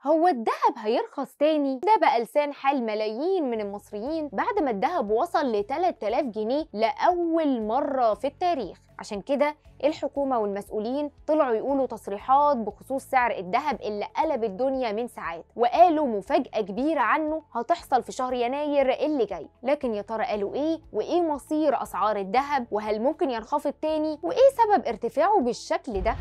هو الذهب هيرخص تاني ده بقى لسان حال ملايين من المصريين بعد ما الذهب وصل ل 3000 جنيه لأول مرة في التاريخ عشان كده الحكومة والمسؤولين طلعوا يقولوا تصريحات بخصوص سعر الذهب اللي قلب الدنيا من ساعات وقالوا مفاجأة كبيرة عنه هتحصل في شهر يناير اللي جاي لكن يا ترى قالوا ايه وايه مصير أسعار الذهب وهل ممكن ينخفض تاني وايه سبب ارتفاعه بالشكل ده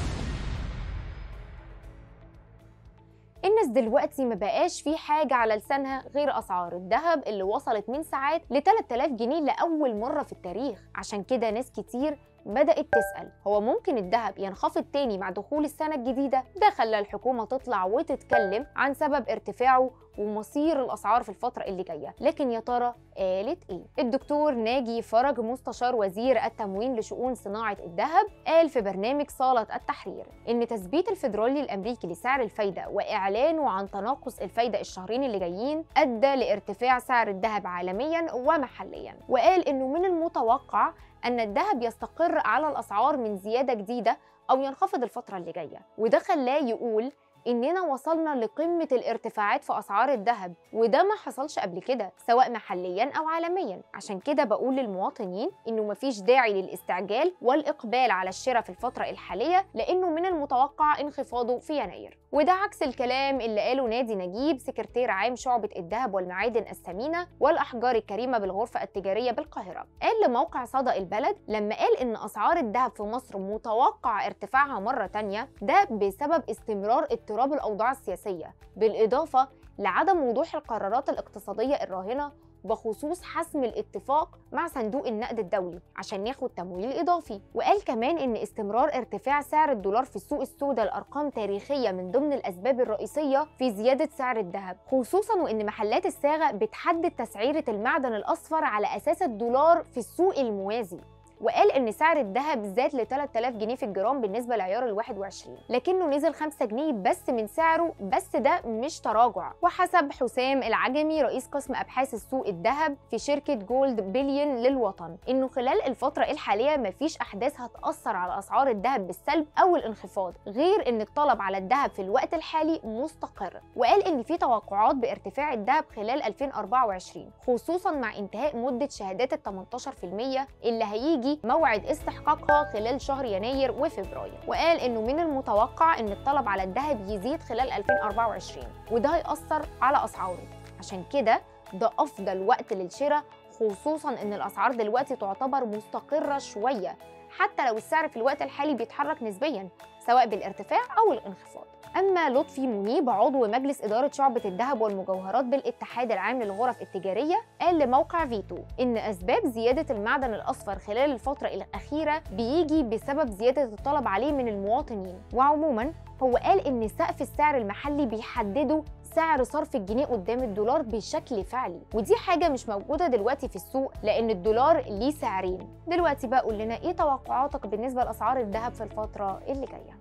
الناس دلوقتي ما بقاش في حاجة على لسانها غير أسعار الذهب اللي وصلت من ساعات ل 3000 جنيه لأول مرة في التاريخ عشان كده ناس كتير بدأت تسأل هو ممكن الذهب ينخفض تاني مع دخول السنة الجديدة؟ ده خلى الحكومة تطلع وتتكلم عن سبب ارتفاعه ومصير الأسعار في الفترة اللي جاية لكن يا ترى قالت إيه؟ الدكتور ناجي فرج مستشار وزير التموين لشؤون صناعة الذهب قال في برنامج صالة التحرير إن تثبيت الفيدرالي الأمريكي لسعر الفايدة وإعلانه عن تناقص الفايدة الشهرين اللي جايين أدى لارتفاع سعر الذهب عالميا ومحليا وقال إنه من المتوقع أن الذهب يستقر على الأسعار من زيادة جديدة أو ينخفض الفترة اللي جاية وده خلاه يقول إننا وصلنا لقمة الارتفاعات في أسعار الذهب وده ما حصلش قبل كده سواء محليا أو عالميا عشان كده بقول للمواطنين إنه مفيش داعي للاستعجال والإقبال على الشراء في الفترة الحالية لأنه من المتوقع انخفاضه في يناير وده عكس الكلام اللي قاله نادي نجيب سكرتير عام شعبة الذهب والمعادن الثمينة والأحجار الكريمة بالغرفة التجارية بالقاهرة قال لموقع صدى البلد لما قال إن أسعار الذهب في مصر متوقع ارتفاعها مرة تانية ده بسبب استمرار اضطراب الأوضاع السياسية بالإضافة لعدم وضوح القرارات الاقتصادية الراهنة بخصوص حسم الاتفاق مع صندوق النقد الدولي عشان ياخد تمويل إضافي وقال كمان إن استمرار ارتفاع سعر الدولار في السوق السوداء لأرقام تاريخية من ضمن الأسباب الرئيسية في زيادة سعر الذهب خصوصا وإن محلات الصاغة بتحدد تسعيرة المعدن الأصفر على أساس الدولار في السوق الموازي وقال ان سعر الذهب زاد ل 3000 جنيه في الجرام بالنسبه لعيار ال 21 لكنه نزل 5 جنيه بس من سعره بس ده مش تراجع وحسب حسام العجمي رئيس قسم ابحاث السوق الذهب في شركه جولد بليون للوطن انه خلال الفتره الحاليه مفيش احداث هتاثر على اسعار الذهب بالسلب او الانخفاض غير ان الطلب على الذهب في الوقت الحالي مستقر وقال ان في توقعات بارتفاع الذهب خلال 2024 خصوصا مع انتهاء مده شهادات ال 18% اللي هيجي موعد استحقاقها خلال شهر يناير وفبراير وقال انه من المتوقع ان الطلب على الذهب يزيد خلال 2024 وده هيأثر على اسعاره عشان كده ده افضل وقت للشراء خصوصا ان الاسعار دلوقتي تعتبر مستقره شويه حتى لو السعر في الوقت الحالي بيتحرك نسبيا سواء بالارتفاع او الانخفاض اما لطفي منيب عضو مجلس اداره شعبه الذهب والمجوهرات بالاتحاد العام للغرف التجاريه قال لموقع فيتو ان اسباب زياده المعدن الاصفر خلال الفتره الاخيره بيجي بسبب زياده الطلب عليه من المواطنين وعموما هو قال ان سقف السعر المحلي بيحدده سعر صرف الجنيه قدام الدولار بشكل فعلي ودي حاجه مش موجوده دلوقتي في السوق لان الدولار ليه سعرين دلوقتي بقى قول لنا ايه توقعاتك بالنسبه لاسعار الذهب في الفتره اللي جايه